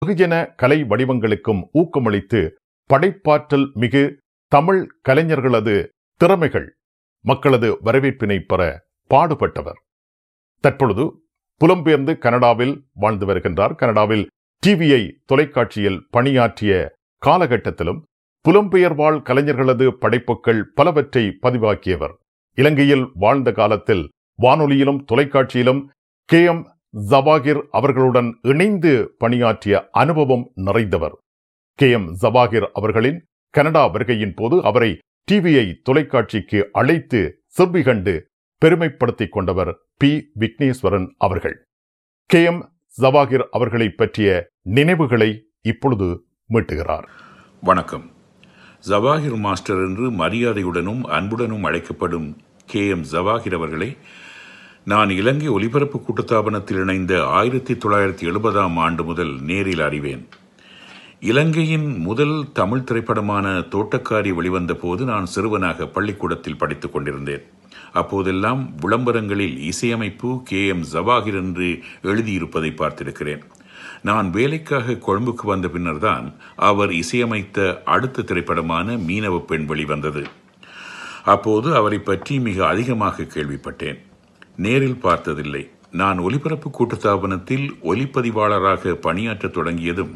வெகுஜன கலை வடிவங்களுக்கும் ஊக்கமளித்து படைப்பாற்றல் மிகு தமிழ் கலைஞர்களது திறமைகள் மக்களது வரவேற்பினை பெற பாடுபட்டவர் தற்பொழுது புலம்பெயர்ந்து கனடாவில் வாழ்ந்து வருகின்றார் கனடாவில் டிவிஐ தொலைக்காட்சியில் பணியாற்றிய காலகட்டத்திலும் புலம்பெயர் வாழ் கலைஞர்களது படைப்புகள் பலவற்றை பதிவாக்கியவர் இலங்கையில் வாழ்ந்த காலத்தில் வானொலியிலும் தொலைக்காட்சியிலும் கே எம் ஜவாகிர் அவர்களுடன் இணைந்து பணியாற்றிய அனுபவம் நிறைந்தவர் கே எம் ஜவாகிர் அவர்களின் கனடா வருகையின் போது அவரை டிவிஐ தொலைக்காட்சிக்கு அழைத்து செவ்வி கண்டு பெருமைப்படுத்திக் கொண்டவர் பி விக்னேஸ்வரன் அவர்கள் கே எம் ஜவாகிர் அவர்களை பற்றிய நினைவுகளை இப்பொழுது மீட்டுகிறார் வணக்கம் ஜவாஹிர் மாஸ்டர் என்று மரியாதையுடனும் அன்புடனும் அழைக்கப்படும் கே எம் ஜவாஹிர் அவர்களை நான் இலங்கை ஒலிபரப்பு கூட்டுத்தாபனத்தில் இணைந்த ஆயிரத்தி தொள்ளாயிரத்தி எழுபதாம் ஆண்டு முதல் நேரில் அறிவேன் இலங்கையின் முதல் தமிழ் திரைப்படமான தோட்டக்காரி வெளிவந்த போது நான் சிறுவனாக பள்ளிக்கூடத்தில் படித்துக் கொண்டிருந்தேன் அப்போதெல்லாம் விளம்பரங்களில் இசையமைப்பு கே எம் ஜவாஹிர் என்று எழுதியிருப்பதை பார்த்திருக்கிறேன் நான் வேலைக்காக கொழும்புக்கு வந்த பின்னர்தான் அவர் இசையமைத்த அடுத்த திரைப்படமான மீனவ பெண் வெளிவந்தது அப்போது அவரை பற்றி மிக அதிகமாக கேள்விப்பட்டேன் நேரில் பார்த்ததில்லை நான் ஒலிபரப்பு கூட்டுத்தாபனத்தில் ஒலிப்பதிவாளராக பணியாற்றத் தொடங்கியதும்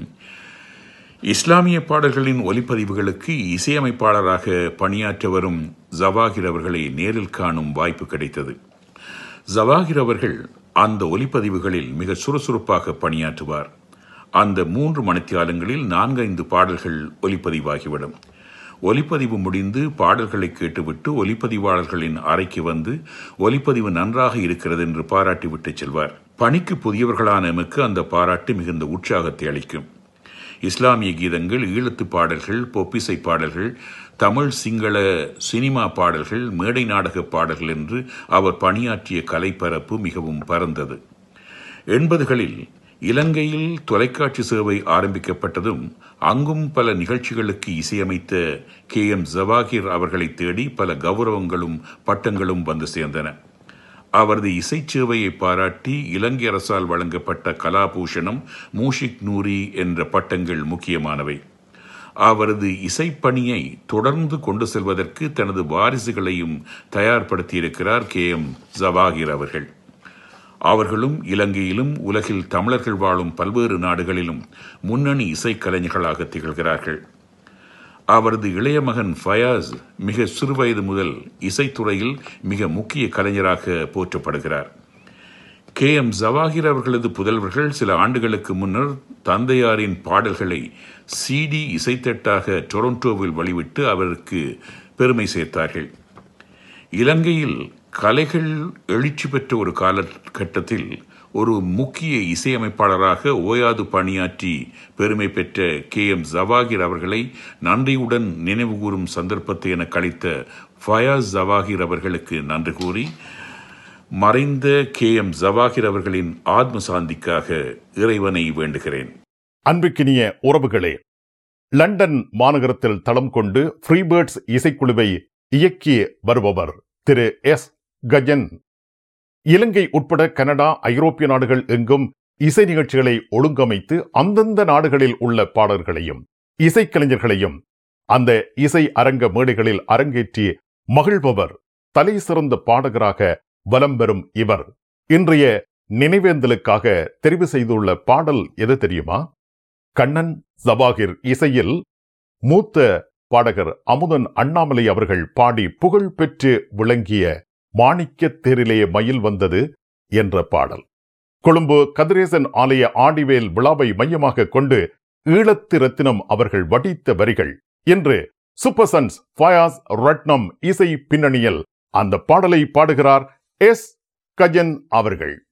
இஸ்லாமிய பாடல்களின் ஒலிப்பதிவுகளுக்கு இசையமைப்பாளராக பணியாற்ற வரும் ஜவாகிர் அவர்களை நேரில் காணும் வாய்ப்பு கிடைத்தது ஜவாகிர் அவர்கள் அந்த ஒலிப்பதிவுகளில் மிக சுறுசுறுப்பாக பணியாற்றுவார் அந்த மூன்று மணித்தியாலங்களில் நான்கைந்து பாடல்கள் ஒலிப்பதிவாகிவிடும் ஒலிப்பதிவு முடிந்து பாடல்களை கேட்டுவிட்டு ஒலிப்பதிவாளர்களின் அறைக்கு வந்து ஒலிப்பதிவு நன்றாக இருக்கிறது என்று பாராட்டிவிட்டு செல்வார் பணிக்கு புதியவர்களான எமக்கு அந்த பாராட்டு மிகுந்த உற்சாகத்தை அளிக்கும் இஸ்லாமிய கீதங்கள் ஈழத்து பாடல்கள் பொப்பிசை பாடல்கள் தமிழ் சிங்கள சினிமா பாடல்கள் மேடை நாடக பாடல்கள் என்று அவர் பணியாற்றிய கலைப்பரப்பு மிகவும் பரந்தது எண்பதுகளில் இலங்கையில் தொலைக்காட்சி சேவை ஆரம்பிக்கப்பட்டதும் அங்கும் பல நிகழ்ச்சிகளுக்கு இசையமைத்த கே எம் ஜவாகிர் அவர்களை தேடி பல கௌரவங்களும் பட்டங்களும் வந்து சேர்ந்தன அவரது இசைச்சேவையை பாராட்டி இலங்கை அரசால் வழங்கப்பட்ட கலாபூஷணம் மூஷிக் நூரி என்ற பட்டங்கள் முக்கியமானவை அவரது இசைப்பணியை தொடர்ந்து கொண்டு செல்வதற்கு தனது வாரிசுகளையும் தயார்படுத்தியிருக்கிறார் கே எம் ஜவாகிர் அவர்கள் அவர்களும் இலங்கையிலும் உலகில் தமிழர்கள் வாழும் பல்வேறு நாடுகளிலும் முன்னணி இசைக்கலைஞர்களாக திகழ்கிறார்கள் அவரது இளைய மகன் ஃபயாஸ் மிக சிறுவயது முதல் இசைத்துறையில் மிக முக்கிய கலைஞராக போற்றப்படுகிறார் கே எம் ஜவாஹிர் அவர்களது புதல்வர்கள் சில ஆண்டுகளுக்கு முன்னர் தந்தையாரின் பாடல்களை சிடி இசைத்தட்டாக டொரண்டோவில் வெளிவிட்டு அவருக்கு பெருமை சேர்த்தார்கள் இலங்கையில் கலைகள் எழுச்சி பெற்ற ஒரு காலகட்டத்தில் ஒரு முக்கிய இசையமைப்பாளராக ஓயாது பணியாற்றி பெருமை பெற்ற கே எம் ஜவாகிர் அவர்களை நன்றியுடன் நினைவுகூரும் சந்தர்ப்பத்தை என கழித்த ஃபயாஸ் ஜவாகிர் அவர்களுக்கு நன்றி கூறி மறைந்த கே எம் ஜவாகிர் அவர்களின் ஆத்ம சாந்திக்காக இறைவனை வேண்டுகிறேன் அன்புக்கினிய உறவுகளே லண்டன் மாநகரத்தில் தளம் கொண்டு ஃப்ரீபேர்ட்ஸ் இசைக்குழுவை இயக்கி வருபவர் திரு எஸ் கஜன் இலங்கை உட்பட கனடா ஐரோப்பிய நாடுகள் எங்கும் இசை நிகழ்ச்சிகளை ஒழுங்கமைத்து அந்தந்த நாடுகளில் உள்ள பாடல்களையும் இசைக்கலைஞர்களையும் அந்த இசை அரங்க மேடைகளில் அரங்கேற்றி மகிழ்பவர் தலை சிறந்த பாடகராக வலம் பெறும் இவர் இன்றைய நினைவேந்தலுக்காக தெரிவு செய்துள்ள பாடல் எது தெரியுமா கண்ணன் ஜவாகிர் இசையில் மூத்த பாடகர் அமுதன் அண்ணாமலை அவர்கள் பாடி புகழ் பெற்று விளங்கிய மாணிக்க தேரிலே மயில் வந்தது என்ற பாடல் கொழும்பு கதிரேசன் ஆலய ஆடிவேல் விழாவை மையமாக கொண்டு ஈழத்து ரத்தினம் அவர்கள் வடித்த வரிகள் இன்று சூப்பர் சன்ஸ் ஃபயாஸ் ரட்னம் இசை பின்னணியில் அந்த பாடலை பாடுகிறார் எஸ் கஜன் அவர்கள்